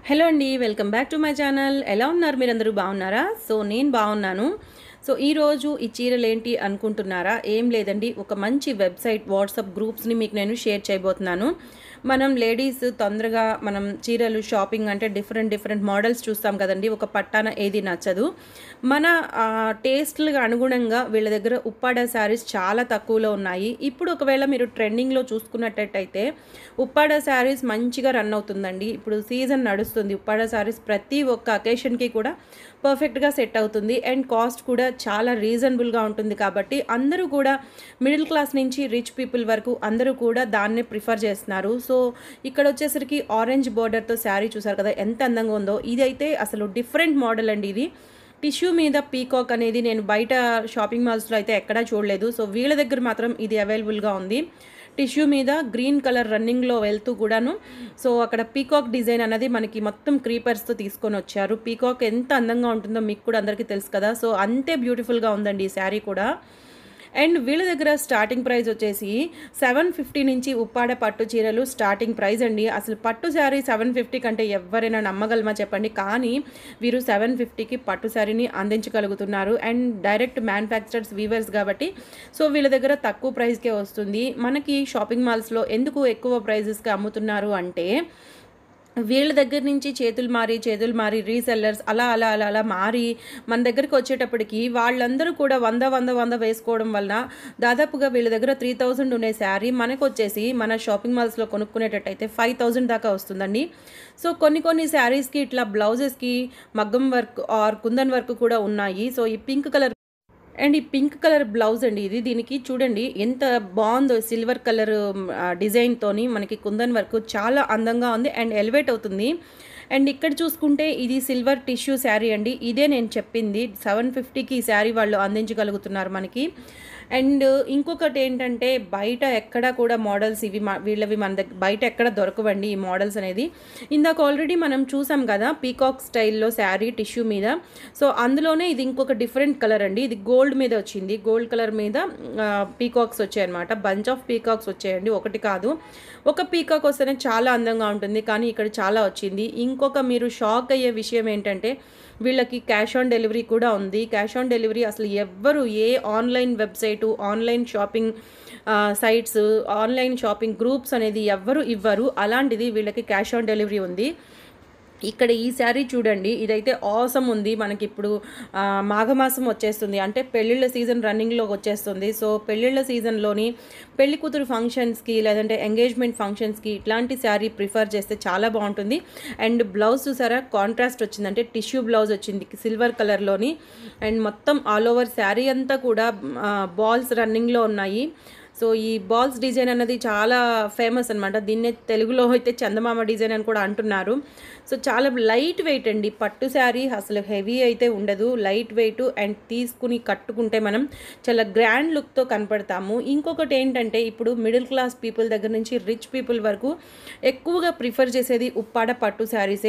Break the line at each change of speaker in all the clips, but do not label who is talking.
hello అండి welcome back to my channel ఎలా ఉన్నారు మీరందరూ బాగున్నారా సో నేను బాగున్నాను సో ఈరోజు ఈ చీరలు ఏంటి అనుకుంటున్నారా ఏం లేదండి ఒక మంచి వెబ్సైట్ వాట్సాప్ గ్రూప్స్ని మీకు నేను షేర్ చేయబోతున్నాను మనం లేడీస్ తొందరగా మనం చీరలు షాపింగ్ అంటే డిఫరెంట్ డిఫరెంట్ మోడల్స్ చూస్తాం కదండి ఒక పట్టాన ఏది నచ్చదు మన టేస్ట్లకు అనుగుణంగా వీళ్ళ దగ్గర ఉప్పాడ శారీస్ చాలా తక్కువలో ఉన్నాయి ఇప్పుడు ఒకవేళ మీరు ట్రెండింగ్లో చూసుకున్నట్టయితే ఉప్పాడ శారీస్ మంచిగా రన్ అవుతుందండి ఇప్పుడు సీజన్ నడుస్తుంది ఉప్పాడ శారీస్ ప్రతి ఒక్క అకేషన్కి కూడా పర్ఫెక్ట్గా సెట్ అవుతుంది అండ్ కాస్ట్ కూడా చాలా రీజనబుల్గా ఉంటుంది కాబట్టి అందరూ కూడా మిడిల్ క్లాస్ నుంచి రిచ్ పీపుల్ వరకు అందరూ కూడా దాన్నే ప్రిఫర్ చేస్తున్నారు సో ఇక్కడ వచ్చేసరికి ఆరెంజ్ బార్డర్తో శారీ చూసారు కదా ఎంత అందంగా ఉందో ఇదైతే అసలు డిఫరెంట్ మోడల్ అండి ఇది టిష్యూ మీద పీకాక్ అనేది నేను బయట షాపింగ్ మాల్స్లో అయితే ఎక్కడా చూడలేదు సో వీళ్ళ దగ్గర మాత్రం ఇది అవైలబుల్గా ఉంది టిష్యూ మీద గ్రీన్ కలర్ రన్నింగ్లో వెళ్తూ కూడాను సో అక్కడ పీకాక్ డిజైన్ అనేది మనకి మొత్తం క్రీపర్స్తో తీసుకొని వచ్చారు పీకాక్ ఎంత అందంగా ఉంటుందో మీకు కూడా అందరికీ తెలుసు కదా సో అంతే బ్యూటిఫుల్గా ఉందండి ఈ శారీ కూడా అండ్ వీళ్ళ దగ్గర స్టార్టింగ్ ప్రైస్ వచ్చేసి సెవెన్ ఫిఫ్టీ నుంచి ఉప్పాడ పట్టు చీరలు స్టార్టింగ్ ప్రైస్ అండి అసలు పట్టు శారీ సెవెన్ ఫిఫ్టీ కంటే ఎవరైనా నమ్మగలమా చెప్పండి కానీ వీరు సెవెన్ ఫిఫ్టీకి పట్టు శారీని అందించగలుగుతున్నారు అండ్ డైరెక్ట్ మ్యానుఫ్యాక్చరర్స్ వీవర్స్ కాబట్టి సో వీళ్ళ దగ్గర తక్కువ ప్రైస్కే వస్తుంది మనకి షాపింగ్ మాల్స్లో ఎందుకు ఎక్కువ ప్రైజెస్కి అమ్ముతున్నారు అంటే వీళ్ళ దగ్గర నుంచి చేతులు మారి చేతులు మారి రీసెల్లర్స్ అలా అలా అలా అలా మారి మన దగ్గరికి వచ్చేటప్పటికి వాళ్ళందరూ కూడా వంద వంద వంద వేసుకోవడం వలన దాదాపుగా వీళ్ళ దగ్గర త్రీ థౌజండ్ ఉండే శారీ మనకు వచ్చేసి మన షాపింగ్ మాల్స్లో కొనుక్కునేటట్టయితే ఫైవ్ థౌజండ్ దాకా వస్తుందండి సో కొన్ని కొన్ని శారీస్కి ఇట్లా బ్లౌజెస్కి మగ్గం వర్క్ ఆర్ కుందన్ వర్క్ కూడా ఉన్నాయి సో ఈ పింక్ కలర్ అండ్ ఈ పింక్ కలర్ బ్లౌజ్ అండి ఇది దీనికి చూడండి ఎంత బాగుందో సిల్వర్ కలర్ డిజైన్తోని మనకి కుందన్ వర్క్ చాలా అందంగా ఉంది అండ్ ఎలివేట్ అవుతుంది అండ్ ఇక్కడ చూసుకుంటే ఇది సిల్వర్ టిష్యూ శారీ అండి ఇదే నేను చెప్పింది సెవెన్ ఫిఫ్టీకి ఈ శారీ వాళ్ళు అందించగలుగుతున్నారు మనకి అండ్ ఇంకొకటి ఏంటంటే బయట ఎక్కడ కూడా మోడల్స్ ఇవి వీళ్ళవి మన దగ్గర బయట ఎక్కడ దొరకవండి ఈ మోడల్స్ అనేది ఇందాక ఆల్రెడీ మనం చూసాం కదా పీకాక్ స్టైల్లో శారీ టిష్యూ మీద సో అందులోనే ఇది ఇంకొక డిఫరెంట్ కలర్ అండి ఇది గోల్డ్ మీద వచ్చింది గోల్డ్ కలర్ మీద పీకాక్స్ వచ్చాయన్నమాట బంచ్ ఆఫ్ పీకాక్స్ వచ్చాయండి ఒకటి కాదు ఒక పీకాక్ వస్తేనే చాలా అందంగా ఉంటుంది కానీ ఇక్కడ చాలా వచ్చింది ఇంకొక మీరు షాక్ అయ్యే విషయం ఏంటంటే వీళ్ళకి క్యాష్ ఆన్ డెలివరీ కూడా ఉంది క్యాష్ ఆన్ డెలివరీ అసలు ఎవ్వరు ఏ online website online shopping sites online shopping groups అనేది ఎవ్వరు ఇవ్వరు అలాంటిది వీళ్ళకి క్యాష్ ఆన్ డెలివరీ ఉంది ఇక్కడ ఈ శారీ చూడండి ఇదైతే ఆసమ్ ఉంది మనకి ఇప్పుడు మాఘమాసం వచ్చేస్తుంది అంటే పెళ్ళిళ్ళ సీజన్ రన్నింగ్లోకి వచ్చేస్తుంది సో పెళ్ళిళ్ళ సీజన్లోని పెళ్లి కూతురు ఫంక్షన్స్కి లేదంటే ఎంగేజ్మెంట్ ఫంక్షన్స్కి ఇట్లాంటి శారీ ప్రిఫర్ చేస్తే చాలా బాగుంటుంది అండ్ బ్లౌజ్ చూసారా కాంట్రాస్ట్ వచ్చింది అంటే టిష్యూ బ్లౌజ్ వచ్చింది సిల్వర్ కలర్లోని అండ్ మొత్తం ఆల్ ఓవర్ శారీ అంతా కూడా బాల్స్ రన్నింగ్లో ఉన్నాయి సో ఈ బాల్స్ డిజైన్ అన్నది చాలా ఫేమస్ అనమాట దీన్నే తెలుగులో అయితే చందమామ డిజైన్ అని కూడా అంటున్నారు సో చాలా లైట్ వెయిట్ అండి పట్టు శారీ అసలు హెవీ అయితే ఉండదు లైట్ వెయిట్ అండ్ తీసుకుని కట్టుకుంటే మనం చాలా గ్రాండ్ లుక్తో కనపడతాము ఇంకొకటి ఏంటంటే ఇప్పుడు మిడిల్ క్లాస్ పీపుల్ దగ్గర నుంచి రిచ్ పీపుల్ వరకు ఎక్కువగా ప్రిఫర్ చేసేది ఉప్పాడ పట్టు శారీసే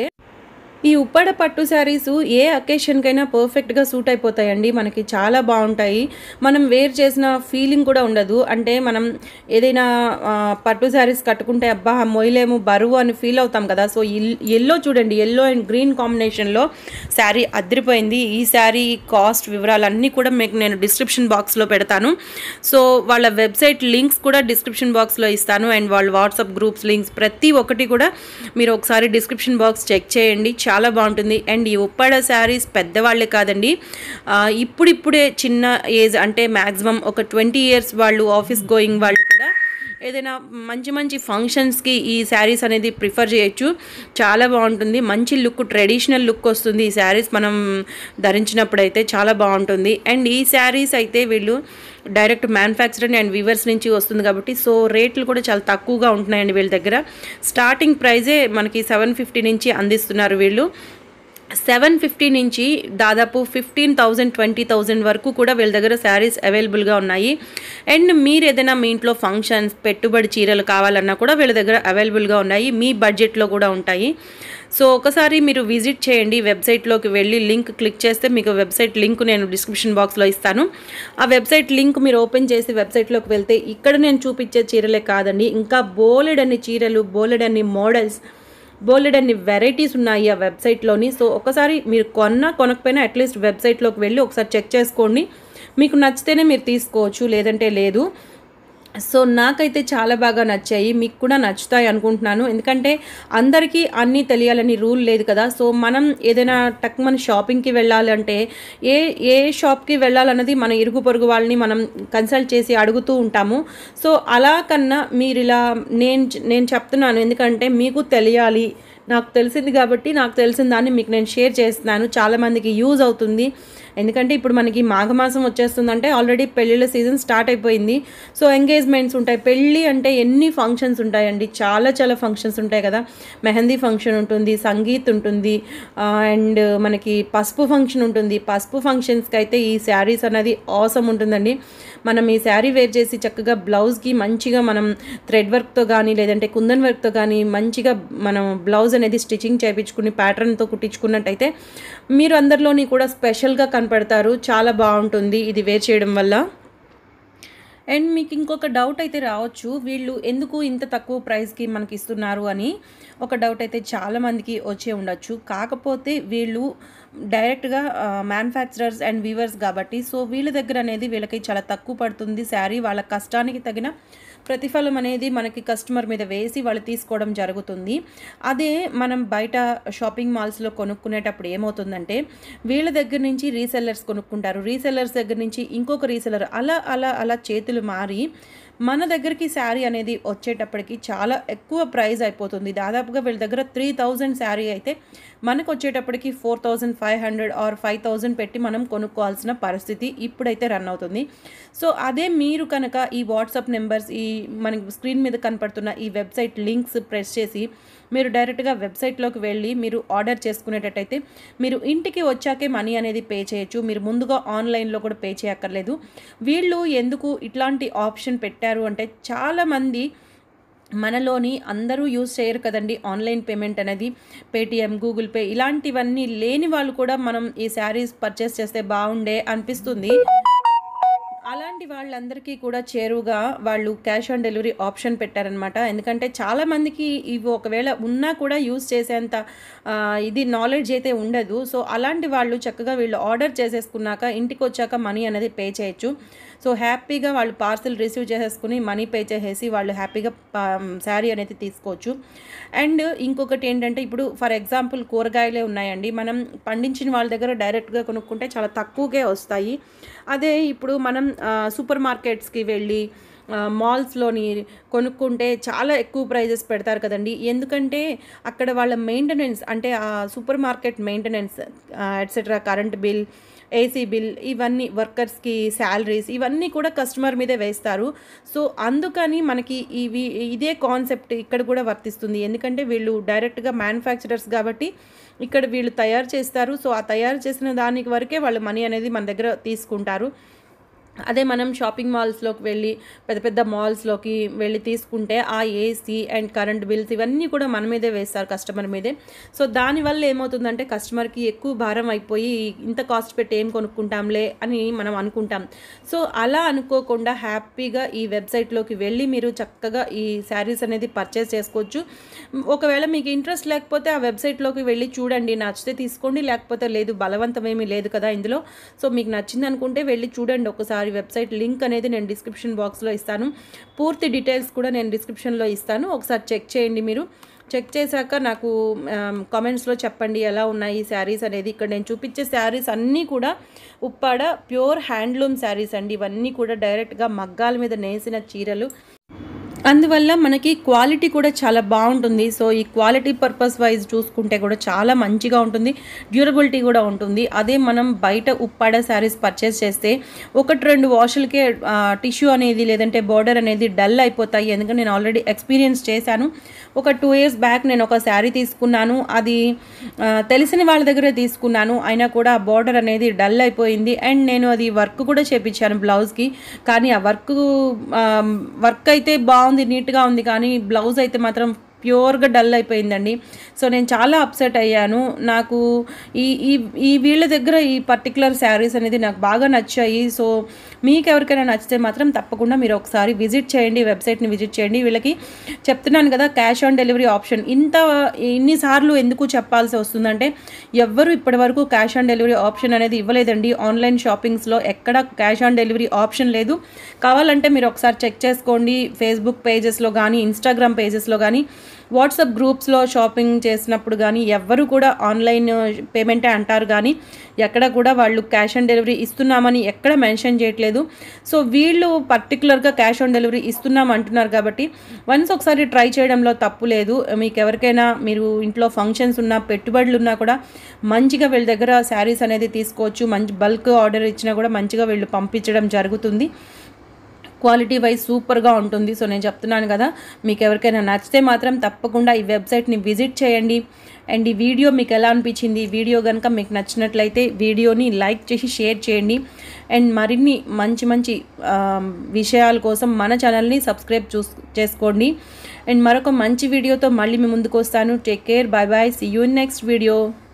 ఈ ఉప్పాడ పట్టు శారీస్ ఏ అకేషన్కైనా పర్ఫెక్ట్గా సూట్ అయిపోతాయండి మనకి చాలా బాగుంటాయి మనం వేర్ చేసిన ఫీలింగ్ కూడా ఉండదు అంటే మనం ఏదైనా పట్టు శారీస్ కట్టుకుంటే అబ్బా మొయ్యలేము బరువు అని ఫీల్ అవుతాం కదా సో ఎల్లో చూడండి ఎల్లో అండ్ గ్రీన్ కాంబినేషన్లో శారీ అదిరిపోయింది ఈ శారీ కాస్ట్ వివరాలన్నీ కూడా మీకు నేను డిస్క్రిప్షన్ బాక్స్లో పెడతాను సో వాళ్ళ వెబ్సైట్ లింక్స్ కూడా డిస్క్రిప్షన్ బాక్స్లో ఇస్తాను అండ్ వాళ్ళ వాట్సాప్ గ్రూప్స్ లింక్స్ ప్రతి ఒక్కటి కూడా మీరు ఒకసారి డిస్క్రిప్షన్ బాక్స్ చెక్ చేయండి చాలా బాగుంటుంది అండ్ ఈ ఉప్పాడ శారీస్ పెద్దవాళ్ళే కాదండి ఇప్పుడిప్పుడే చిన్న ఏజ్ అంటే మ్యాక్సిమం ఒక ట్వంటీ ఇయర్స్ వాళ్ళు ఆఫీస్ గోయింగ్ వాళ్ళు కూడా ఏదైనా మంచి మంచి ఫంక్షన్స్కి ఈ శారీస్ అనేది ప్రిఫర్ చేయొచ్చు చాలా బాగుంటుంది మంచి లుక్ ట్రెడిషనల్ లుక్ వస్తుంది ఈ శారీస్ మనం ధరించినప్పుడు అయితే చాలా బాగుంటుంది అండ్ ఈ శారీస్ అయితే వీళ్ళు డైరెక్ట్ మ్యానుఫ్యాక్చరింగ్ అండ్ వీవర్స్ నుంచి వస్తుంది కాబట్టి సో రేట్లు కూడా చాలా తక్కువగా ఉంటున్నాయండి వీళ్ళ దగ్గర స్టార్టింగ్ ప్రైజే మనకి సెవెన్ ఫిఫ్టీ నుంచి అందిస్తున్నారు వీళ్ళు సెవెన్ ఫిఫ్టీ నుంచి దాదాపు ఫిఫ్టీన్ థౌజండ్ ట్వంటీ థౌజండ్ వరకు కూడా వీళ్ళ దగ్గర శారీస్ అవైలబుల్గా ఉన్నాయి అండ్ మీరు ఏదైనా మీ ఇంట్లో ఫంక్షన్స్ పెట్టుబడి చీరలు కావాలన్నా కూడా వీళ్ళ దగ్గర అవైలబుల్గా ఉన్నాయి మీ బడ్జెట్లో కూడా ఉంటాయి సో ఒకసారి మీరు విజిట్ చేయండి వెబ్సైట్లోకి వెళ్ళి లింక్ క్లిక్ చేస్తే మీకు వెబ్సైట్ లింక్ నేను డిస్క్రిప్షన్ బాక్స్లో ఇస్తాను ఆ వెబ్సైట్ లింక్ మీరు ఓపెన్ చేసి వెబ్సైట్లోకి వెళ్తే ఇక్కడ నేను చూపించే చీరలే కాదండి ఇంకా బోలెడన్ని చీరలు బోలెడన్ని మోడల్స్ బోలెడ్ అన్ని వెరైటీస్ ఉన్నాయి ఆ వెబ్సైట్లోని సో ఒకసారి మీరు కొన్నా కొనకపోయినా అట్లీస్ట్ వెబ్సైట్లోకి వెళ్ళి ఒకసారి చెక్ చేసుకోండి మీకు నచ్చితేనే మీరు తీసుకోవచ్చు లేదంటే లేదు సో నాకైతే చాలా బాగా నచ్చాయి మీకు కూడా నచ్చుతాయి అనుకుంటున్నాను ఎందుకంటే అందరికీ అన్నీ తెలియాలని రూల్ లేదు కదా సో మనం ఏదైనా టక్ మన షాపింగ్కి వెళ్ళాలంటే ఏ ఏ షాప్కి వెళ్ళాలన్నది మన ఇరుగు పొరుగు వాళ్ళని మనం కన్సల్ట్ చేసి అడుగుతూ ఉంటాము సో అలా కన్నా మీరు ఇలా నేను నేను చెప్తున్నాను ఎందుకంటే మీకు తెలియాలి నాకు తెలిసింది కాబట్టి నాకు తెలిసిన దాన్ని మీకు నేను షేర్ చేస్తున్నాను చాలామందికి యూజ్ అవుతుంది ఎందుకంటే ఇప్పుడు మనకి మాఘమాసం వచ్చేస్తుందంటే ఆల్రెడీ పెళ్ళిళ్ళ సీజన్ స్టార్ట్ అయిపోయింది సో ఎంగేజ్మెంట్స్ ఉంటాయి పెళ్ళి అంటే ఎన్ని ఫంక్షన్స్ ఉంటాయండి చాలా చాలా ఫంక్షన్స్ ఉంటాయి కదా మెహందీ ఫంక్షన్ ఉంటుంది సంగీత్ ఉంటుంది అండ్ మనకి పసుపు ఫంక్షన్ ఉంటుంది పసుపు ఫంక్షన్స్కి అయితే ఈ శారీస్ అనేది ఆసమ్ ఉంటుందండి మనం ఈ శారీ వేర్ చేసి చక్కగా బ్లౌజ్కి మంచిగా మనం థ్రెడ్ వర్క్తో కానీ లేదంటే కుందన్ వర్క్తో కానీ మంచిగా మనం బ్లౌజ్ అనేది స్టిచ్చింగ్ చేయించుకుని ప్యాటర్న్తో కుట్టించుకున్నట్టయితే మీరు అందరిలోని కూడా స్పెషల్గా కనపడతారు చాలా బాగుంటుంది ఇది వేర్ చేయడం వల్ల అండ్ మీకు ఇంకొక డౌట్ అయితే రావచ్చు వీళ్ళు ఎందుకు ఇంత తక్కువ ప్రైస్కి మనకి ఇస్తున్నారు అని ఒక డౌట్ అయితే చాలామందికి వచ్చే ఉండొచ్చు కాకపోతే వీళ్ళు డైరెక్ట్గా మ్యానుఫ్యాక్చరర్స్ అండ్ వీవర్స్ కాబట్టి సో వీళ్ళ దగ్గర అనేది వీళ్ళకి చాలా తక్కువ పడుతుంది శారీ వాళ్ళ కష్టానికి తగిన ప్రతిఫలం అనేది మనకి కస్టమర్ మీద వేసి వాళ్ళు తీసుకోవడం జరుగుతుంది అదే మనం బయట షాపింగ్ మాల్స్లో కొనుక్కునేటప్పుడు ఏమవుతుందంటే వీళ్ళ దగ్గర నుంచి రీసెల్లర్స్ కొనుక్కుంటారు రీసెల్లర్స్ దగ్గర నుంచి ఇంకొక రీసెల్లర్ అలా అలా అలా చేతులు మారి మన దగ్గరికి శారీ అనేది వచ్చేటప్పటికి చాలా ఎక్కువ ప్రైస్ అయిపోతుంది దాదాపుగా వీళ్ళ దగ్గర త్రీ థౌజండ్ శారీ అయితే మనకు వచ్చేటప్పటికి four thousand five hundred or five thousand పెట్టి మనం కొనుక్కోవాల్సిన పరిస్థితి ఇప్పుడైతే రన్ అవుతుంది సో అదే మీరు కనుక ఈ వాట్సాప్ నెంబర్స్ ఈ మనకి స్క్రీన్ మీద కనపడుతున్న ఈ వెబ్సైట్ లింక్స్ ప్రెస్ చేసి మీరు డైరెక్ట్గా వెబ్సైట్లోకి వెళ్ళి మీరు ఆర్డర్ చేసుకునేటట్టయితే మీరు ఇంటికి వచ్చాకే మనీ అనేది పే చేయొచ్చు మీరు ముందుగా ఆన్లైన్లో కూడా పే చేయక్కర్లేదు వీళ్ళు ఎందుకు ఇట్లాంటి ఆప్షన్ పెట్టారు అంటే చాలామంది మనలోని అందరూ యూజ్ చేయరు కదండి ఆన్లైన్ పేమెంట్ అనేది పేటిఎం గూగుల్ పే ఇలాంటివన్నీ లేని వాళ్ళు కూడా మనం ఈ శారీస్ పర్చేస్ చేస్తే బాగుండే అనిపిస్తుంది అలాంటి వాళ్ళందరికీ కూడా చేరువుగా వాళ్ళు క్యాష్ ఆన్ డెలివరీ ఆప్షన్ పెట్టారనమాట ఎందుకంటే చాలామందికి ఇవి ఒకవేళ ఉన్నా కూడా యూజ్ చేసేంత ఆ, ఇది నాలెడ్జ్ అయితే ఉండదు సో అలాంటి వాళ్ళు చక్కగా వీళ్ళు ఆర్డర్ చేసేసుకున్నాక ఇంటికి వచ్చాక మనీ అనేది పే చేయొచ్చు సో హ్యాపీగా వాళ్ళు పార్సిల్ రిసీవ్ చేసేసుకుని మనీ పే చేసేసి వాళ్ళు హ్యాపీగా శారీ అనేది తీసుకోవచ్చు అండ్ ఇంకొకటి ఏంటంటే ఇప్పుడు ఫర్ ఎగ్జాంపుల్ కూరగాయలే ఉన్నాయండి మనం పండించిన వాళ్ళ దగ్గర డైరెక్ట్గా కొనుక్కుంటే చాలా తక్కువకే వస్తాయి అదే ఇప్పుడు మనం ఆ, సూపర్ మార్కెట్స్కి వెళ్ళి ఆ, మాల్స్లోని కొనుక్కుంటే చాలా ఎక్కువ ప్రైజెస్ పెడతారు కదండి ఎందుకంటే అక్కడ వాళ్ళ మెయింటెనెన్స్ అంటే ఆ super market maintenance etcetera current bill AC bill ఇవన్నీ వర్కర్స్కి శాలరీస్ ఇవన్నీ కూడా కస్టమర్ మీదే వేస్తారు సో అందుకని మనకి ఇవి ఇదే కాన్సెప్ట్ ఇక్కడ కూడా వర్తిస్తుంది ఎందుకంటే వీళ్ళు డైరెక్ట్గా మ్యానుఫ్యాక్చరర్స్ కాబట్టి ఇక్కడ వీళ్ళు తయారు చేస్తారు సో ఆ తయారు చేసిన దానికి వరకే వాళ్ళు మనీ అనేది మన దగ్గర తీసుకుంటారు అదే మనం షాపింగ్ మాల్స్లోకి వెళ్ళి పెద్ద పెద్ద మాల్స్లోకి వెళ్ళి తీసుకుంటే ఆ ఏసీ అండ్ కరెంట్ బిల్స్ ఇవన్నీ కూడా మన మీదే వేస్తారు కస్టమర్ మీదే సో దానివల్ల ఏమవుతుందంటే కస్టమర్కి ఎక్కువ భారం అయిపోయి ఇంత కాస్ట్ పెట్టి ఏం కొనుక్కుంటాంలే అని మనం అనుకుంటాం సో అలా అనుకోకుండా హ్యాపీగా ఈ వెబ్సైట్లోకి వెళ్ళి మీరు చక్కగా ఈ శారీస్ అనేది పర్చేస్ చేసుకోవచ్చు ఒకవేళ మీకు ఇంట్రెస్ట్ లేకపోతే ఆ వెబ్సైట్లోకి వెళ్ళి చూడండి నచ్చితే తీసుకోండి లేకపోతే లేదు బలవంతం ఏమీ లేదు కదా ఇందులో సో మీకు నచ్చింది అనుకుంటే వెళ్ళి చూడండి ఒకసారి వెబ్సైట్ లింక్ అనేది నేను డిస్క్రిప్షన్ బాక్స్లో ఇస్తాను పూర్తి డీటెయిల్స్ కూడా నేను డిస్క్రిప్షన్లో ఇస్తాను ఒకసారి చెక్ చేయండి మీరు చెక్ చేశాక నాకు కామెంట్స్లో చెప్పండి ఎలా ఉన్నాయి ఈ శారీస్ అనేది ఇక్కడ నేను చూపించే శారీస్ అన్నీ కూడా ఉప్పాడ ప్యూర్ హ్యాండ్లూమ్ శారీస్ అండి ఇవన్నీ కూడా డైరెక్ట్గా మగ్గాల మీద నేసిన చీరలు అందువల్ల మనకి క్వాలిటీ కూడా చాలా బాగుంటుంది సో ఈ క్వాలిటీ పర్పస్ వైజ్ చూసుకుంటే కూడా చాలా మంచిగా ఉంటుంది డ్యూరబిలిటీ కూడా ఉంటుంది అదే మనం బయట ఉప్పాడ శారీస్ పర్చేస్ చేస్తే ఒకటి రెండు వాషులకే టిష్యూ అనేది లేదంటే బార్డర్ అనేది డల్ అయిపోతాయి ఎందుకంటే నేను ఆల్రెడీ ఎక్స్పీరియన్స్ చేశాను ఒక టూ ఇయర్స్ బ్యాక్ నేను ఒక శారీ తీసుకున్నాను అది ఆ, తెలిసిన వాళ్ళ దగ్గరే తీసుకున్నాను అయినా కూడా ఆ బార్డర్ అనేది డల్ అయిపోయింది అండ్ నేను అది వర్క్ కూడా చేపించాను బ్లౌజ్కి కానీ ఆ వర్క్ వర్క్ అయితే బాగుంది నీట్గా ఉంది కానీ బ్లౌజ్ అయితే మాత్రం ప్యూర్గా డల్ అయిపోయిందండి సో నేను చాలా అప్సెట్ అయ్యాను నాకు ఈ ఈ ఈ వీళ్ళ దగ్గర ఈ పర్టికులర్ శారీస్ అనేది నాకు బాగా నచ్చాయి సో మీకు ఎవరికైనా నచ్చితే మాత్రం తప్పకుండా మీరు ఒకసారి విజిట్ చేయండి వెబ్సైట్ని విజిట్ చేయండి వీళ్ళకి చెప్తున్నాను కదా క్యాష్ ఆన్ డెలివరీ ఆప్షన్ ఇంత ఇన్నిసార్లు ఎందుకు చెప్పాల్సి వస్తుందంటే ఎవ్వరు ఇప్పటివరకు క్యాష్ ఆన్ డెలివరీ ఆప్షన్ అనేది ఇవ్వలేదండి ఆన్లైన్ షాపింగ్స్లో ఎక్కడ క్యాష్ ఆన్ డెలివరీ ఆప్షన్ లేదు కావాలంటే మీరు ఒకసారి చెక్ చేసుకోండి ఫేస్బుక్ పేజెస్లో కానీ ఇన్స్టాగ్రామ్ పేజెస్లో కానీ వాట్సాప్ గ్రూప్స్లో షాపింగ్ చేసినప్పుడు కానీ ఎవ్వరు కూడా ఆన్లైన్ పేమెంటే అంటారు కానీ ఎక్కడ కూడా వాళ్ళు క్యాష్ ఆన్ డెలివరీ ఇస్తున్నామని ఎక్కడ మెన్షన్ చేయట్లేదు సో వీళ్ళు పర్టికులర్గా క్యాష్ ఆన్ డెలివరీ ఇస్తున్నాం అంటున్నారు కాబట్టి వన్స్ ఒకసారి ట్రై చేయడంలో తప్పు లేదు మీకు ఎవరికైనా మీరు ఇంట్లో ఫంక్షన్స్ ఉన్నా పెట్టుబడులు ఉన్నా కూడా మంచిగా వీళ్ళ దగ్గర శారీస్ అనేది తీసుకోవచ్చు మంచి బల్క్ ఆర్డర్ ఇచ్చినా కూడా మంచిగా వీళ్ళు పంపించడం జరుగుతుంది క్వాలిటీ వైజ్ సూపర్గా ఉంటుంది సో నేను చెప్తున్నాను కదా మీకు ఎవరికైనా నచ్చితే మాత్రం తప్పకుండా ఈ వెబ్సైట్ని విజిట్ చేయండి అండ్ ఈ వీడియో మీకు ఎలా అనిపించింది ఈ వీడియో కనుక మీకు నచ్చినట్లయితే వీడియోని లైక్ చేసి షేర్ చేయండి అండ్ మరిన్ని మంచి మంచి ఆ, విషయాల కోసం మన ఛానల్ని సబ్స్క్రైబ్ చూస్ చేసుకోండి అండ్ మరొక మంచి వీడియోతో మళ్ళీ మీ ముందుకు వస్తాను take care bye bye see you next video